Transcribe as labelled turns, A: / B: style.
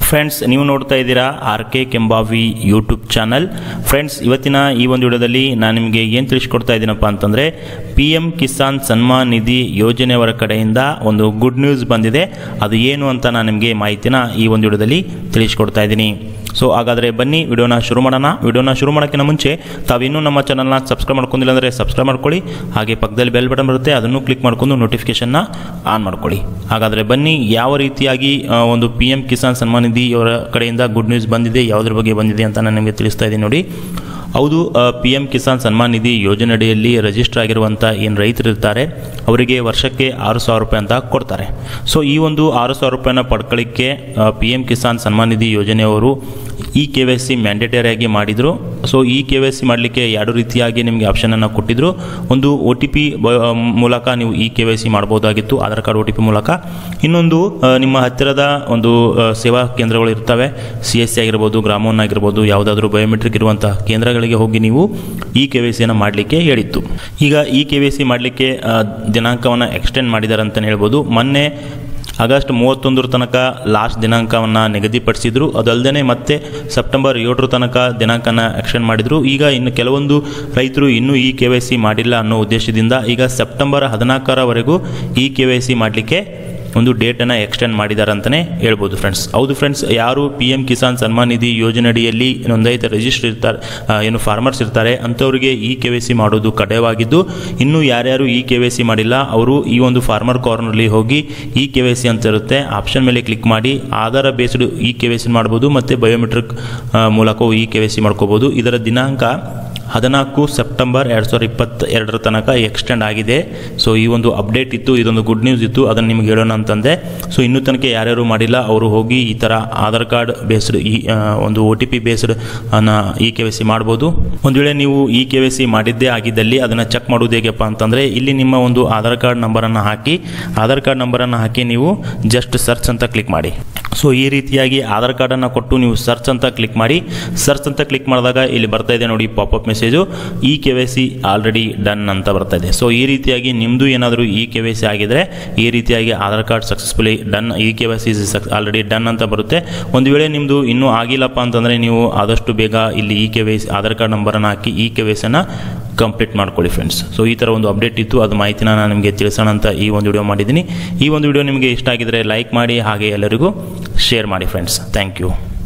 A: friends ನೀವು ನೋಡ್ತಾ ಇದ್ದೀರಾ R K Kembhavi YouTube channel friends ಇವತ್ತಿನ ಈ ಒಂದು ವಿಡಿಯೋದಲ್ಲಿ ನಾನು ನಿಮಗೆ ಏನು ತಿಳಿಸ್ಕೊಡ್ತಾ ಇದ್ದೀನಪ್ಪ ಅಂತಂದರೆ ಪಿ ಎಂ ಕಿಸಾನ್ ಸನ್ಮಾನ್ ನಿಧಿ ಯೋಜನೆಯವರ ಕಡೆಯಿಂದ ಒಂದು ಗುಡ್ ನ್ಯೂಸ್ ಬಂದಿದೆ ಅದು ಏನು ಅಂತ ನಾನು ನಿಮಗೆ ಮಾಹಿತಿನ ಈ ಒಂದು ವಿಡಿಯೋದಲ್ಲಿ ತಿಳಿಸ್ಕೊಡ್ತಾ ಇದ್ದೀನಿ ಸೊ ಹಾಗಾದರೆ ಬನ್ನಿ ವಿಡಿಯೋನ ಶುರು ಮಾಡೋಣ ವಿಡಿಯೋನ ಶುರು ಮಾಡೋಕ್ಕಿಂತ ಮುಂಚೆ ತಾವಿನ್ನೂ ನಮ್ಮ ಚಾನಲ್ನ ಸಬ್ಸ್ಕ್ರೈಬ್ ಮಾಡ್ಕೊಂಡಿಲ್ಲ ಅಂದರೆ ಸಬ್ಸ್ಕ್ರೈಬ್ ಮಾಡ್ಕೊಳ್ಳಿ ಹಾಗೆ ಪಕ್ಕದಲ್ಲಿ ಬೆಲ್ ಬಟನ್ ಬರುತ್ತೆ ಅದನ್ನು ಕ್ಲಿಕ್ ಮಾಡ್ಕೊಂಡು ನೋಟಿಫಿಕೇಷನ್ನ ಆನ್ ಮಾಡ್ಕೊಳ್ಳಿ ಹಾಗಾದರೆ ಬನ್ನಿ ಯಾವ ರೀತಿಯಾಗಿ ಆ, ಒಂದು ಪಿ ಎಂ ಕಿಸಾನ್ ಸನ್ಮಾನ್ ನಿಧಿ ಅವರ ಕಡೆಯಿಂದ ಗುಡ್ ನ್ಯೂಸ್ ಬಂದಿದೆ ಯಾವುದ್ರ ಬಗ್ಗೆ ಬಂದಿದೆ ಅಂತ ನಾನು ನಿಮಗೆ ತಿಳಿಸ್ತಾ ಇದ್ದೀನಿ ನೋಡಿ ಹೌದು ಪಿ ಎಂ ಕಿಸಾನ್ ಸನ್ಮಾನ್ ನಿಧಿ ಯೋಜನೆಯಡಿಯಲ್ಲಿ ರಿಜಿಸ್ಟರ್ ಆಗಿರುವಂಥ ಏನು ರೈತರು ಇರ್ತಾರೆ ಅವರಿಗೆ ವರ್ಷಕ್ಕೆ ಆರು ಸಾವಿರ ರೂಪಾಯಿ ಅಂತ ಕೊಡ್ತಾರೆ ಸೊ ಈ ಒಂದು ಆರು ಸಾವಿರ ರೂಪಾಯಿನ ಪಡ್ಕೊಳ್ಳಿಕ್ಕೆ ಪಿ ಎಂ ಕಿಸಾನ್ ಸನ್ಮಾನ್ ನಿಧಿ ಯೋಜನೆಯವರು ಇ ಕೆ ವೈ ಸಿ ಮ್ಯಾಂಡೇಟರಿಯಾಗಿ ಮಾಡಿದರು so E K Y C ಮಾಡಲಿಕ್ಕೆ ಎರಡು ರೀತಿಯಾಗಿ ನಿಮಗೆ ಆಪ್ಷನನ್ನು ಕೊಟ್ಟಿದ್ದರು ಒಂದು ಒ ಟಿ ಪಿ ಮೂಲಕ ನೀವು ಇ ಕೆ ವೈ ಸಿ ಮಾಡ್ಬೋದಾಗಿತ್ತು Aadhaar card O T P ಮೂಲಕ ಇನ್ನೊಂದು ಆ, ನಿಮ್ಮ ಹತ್ತಿರದ ಒಂದು ಆ, ಸೇವಾ ಕೇಂದ್ರಗಳು ಇರ್ತವೆ ಸಿ ಎಸ್ ಸಿ ಆಗಿರ್ಬೋದು ಗ್ರಾಮೋನ್ ಆಗಿರ್ಬೋದು ಯಾವುದಾದ್ರೂ ಬಯೋಮೆಟ್ರಿಕ್ ಇರುವಂಥ ಕೇಂದ್ರಗಳಿಗೆ ಹೋಗಿ ನೀವು ಇ ಕೆ ವೈ ಸಿಯನ್ನು ಮಾಡಲಿಕ್ಕೆ ಹೇಳಿತ್ತು ಈಗ ಇ ಕೆ ವೈ ಸಿ ಮಾಡಲಿಕ್ಕೆ ದಿನಾಂಕವನ್ನು ಎಕ್ಸ್ಟೆಂಡ್ ಮಾಡಿದ್ದಾರೆ ಅಂತಲೇ ಹೇಳ್ಬೋದು ಮೊನ್ನೆ ಆಗಸ್ಟ್ ಮೂವತ್ತೊಂದರ ತನಕ ಲಾಸ್ಟ್ ದಿನಾಂಕವನ್ನು ನಿಗದಿಪಡಿಸಿದ್ರು ಅದಲ್ಲದೆ ಮತ್ತೆ ಸೆಪ್ಟೆಂಬರ್ ಏಳರ ತನಕ ದಿನಾಂಕನ ಎಕ್ಸ್ಟೆಂಡ್ ಮಾಡಿದರು ಈಗ ಇನ್ನು ಕೆಲವೊಂದು ರೈತರು ಇನ್ನೂ ಈ ಕೆ ವೈ ಸಿ ಮಾಡಿಲ್ಲ ಅನ್ನೋ ಉದ್ದೇಶದಿಂದ ಈಗ ಸೆಪ್ಟೆಂಬರ್ ಹದಿನಾಲ್ಕರವರೆಗೂ ಈ ಕೆ ವೈ ಸಿ ಮಾಡಲಿಕ್ಕೆ ಒಂದು ಡೇಟನ್ನು ಎಕ್ಸ್ಟೆಂಡ್ ಮಾಡಿದ್ದಾರೆ ಅಂತಲೇ ಹೇಳ್ಬೋದು ಫ್ರೆಂಡ್ಸ್ ಹೌದು ಫ್ರೆಂಡ್ಸ್ ಯಾರು ಪಿ ಎಂ ಕಿಸಾನ್ ಸನ್ಮಾನ್ ನಿಧಿ ಯೋಜನೆಯಡಿಯಲ್ಲಿ ನೋಂದಾಯಿತ ರಿಜಿಸ್ಟರ್ ಇರ್ತಾರೆ ಆ, ಏನು ಫಾರ್ಮರ್ಸ್ ಇರ್ತಾರೆ ಅಂಥವರಿಗೆ ಇ ಕೆ ವೈ ಸಿ ಮಾಡೋದು ಕಡ್ಡಾಯವಾಗಿದ್ದು ಇನ್ನು ಯಾರ್ಯಾರು ಇ ಕೆ ವೈ ಸಿ ಮಾಡಿಲ್ಲ ಅವರು ಈ ಒಂದು ಫಾರ್ಮರ್ ಕಾರ್ನರ್ಲಿ ಹೋಗಿ ಇ ಕೆ ವೈ ಸಿ ಅಂತ ಇರುತ್ತೆ ಆಪ್ಷನ್ ಮೇಲೆ ಕ್ಲಿಕ್ ಮಾಡಿ Aadhaar based E K Y C ಮಾಡ್ಬೋದು ಮತ್ತು ಬಯೋಮೆಟ್ರಿಕ್ ಮೂಲಕವೂ ಇ ಕೆ ವೈ ಸಿ ಮಾಡ್ಕೋಬೋದು ಇದರ ದಿನಾಂಕ ಹದಿನಾಲ್ಕು ಸೆಪ್ಟೆಂಬರ್ ಎರಡು ಸಾವಿರದ ಇಪ್ಪತ್ತ ಎರಡರ ತನಕ ಎಕ್ಸ್ಟೆಂಡ್ ಆಗಿದೆ ಸೊ ಈ ಒಂದು ಅಪ್ಡೇಟ್ ಇತ್ತು ಇದೊಂದು ಗುಡ್ ನ್ಯೂಸ್ ಇತ್ತು ಅದನ್ನು ನಿಮ್ಗೆ ಹೇಳೋಣ ಅಂತಂದೆ ಸೊ ಇನ್ನೂ ತನಕ ಯಾರ್ಯಾರು ಮಾಡಿಲ್ಲ ಅವರು ಹೋಗಿ ಈ ಥರ ಆಧಾರ್ ಕಾರ್ಡ್ ಬೇಸ್ಡ್ ಈ ಆ, ಒಂದು ಒ ಟಿ ಪಿ ಬೇಸ್ಡ್ ಅನ್ನ ಇ ಕೆ ವೈ ಸಿ ಮಾಡ್ಬೋದು ಒಂದು ವೇಳೆ ನೀವು ಇ ಕೆ ವೈ ಸಿ ಮಾಡಿದ್ದೇ ಆಗಿದ್ದಲ್ಲಿ ಅದನ್ನು ಚೆಕ್ ಮಾಡೋದು ಹೇಗಪ್ಪ ಅಂತಂದರೆ ಇಲ್ಲಿ ನಿಮ್ಮ ಒಂದು ಆಧಾರ್ ಕಾರ್ಡ್ ನಂಬರನ್ನು ಹಾಕಿ ಆಧಾರ್ ಕಾರ್ಡ್ ನಂಬರನ್ನು ಹಾಕಿ ನೀವು ಜಸ್ಟ್ ಸರ್ಚ್ ಅಂತ ಕ್ಲಿಕ್ ಮಾಡಿ ಸೊ ಈ ರೀತಿಯಾಗಿ ಆಧಾರ್ ಕಾರ್ಡನ್ನು ಕೊಟ್ಟು ನೀವು ಸರ್ಚ್ ಅಂತ ಕ್ಲಿಕ್ ಮಾಡಿ ಸರ್ಚ್ ಅಂತ ಕ್ಲಿಕ್ ಮಾಡಿದಾಗ ಇಲ್ಲಿ ಬರ್ತಾ ಇದೆ ನೋಡಿ popup message E K Y C already done ಅಂತ ಬರ್ತಾ ಇದೆ ಸೊ ಈ ರೀತಿಯಾಗಿ ನಿಮ್ಮದು ಏನಾದರೂ ಇ ಕೆ ವೈ ಸಿ ಆಗಿದ್ರೆ ಈ ರೀತಿಯಾಗಿ Aadhaar card successfully done E K Y C already done ಅಂತ ಬರುತ್ತೆ ಒಂದು ವೇಳೆ ನಿಮ್ಮದು ಇನ್ನೂ ಆಗಿಲ್ಲಪ್ಪ ಅಂತಂದರೆ ನೀವು ಆದಷ್ಟು ಬೇಗ ಇಲ್ಲಿ E K Y C Aadhaar card ನಂಬರನ್ನು ಹಾಕಿ ಇ ಕೆ ವೈ ಸಿನ ಕಂಪ್ಲೀಟ್ ಮಾಡ್ಕೊಳ್ಳಿ ಫ್ರೆಂಡ್ಸ್ ಸೊ ಈ ಥರ ಒಂದು ಅಪ್ಡೇಟ್ ಇತ್ತು ಅದು ಮಾಹಿತಿನ ನಾನು ನಿಮಗೆ ತಿಳಿಸೋಣ ಅಂತ ಈ ಒಂದು ವಿಡಿಯೋ ಮಾಡಿದ್ದೀನಿ ಈ ಒಂದು ವಿಡಿಯೋ ನಿಮಗೆ ಇಷ್ಟ ಆಗಿದ್ರೆ ಲೈಕ್ ಮಾಡಿ ಹಾಗೆ ಎಲ್ಲರಿಗೂ ಶೇರ್ ಮಾಡಿ ಫ್ರೆಂಡ್ಸ್ ಥ್ಯಾಂಕ್ ಯು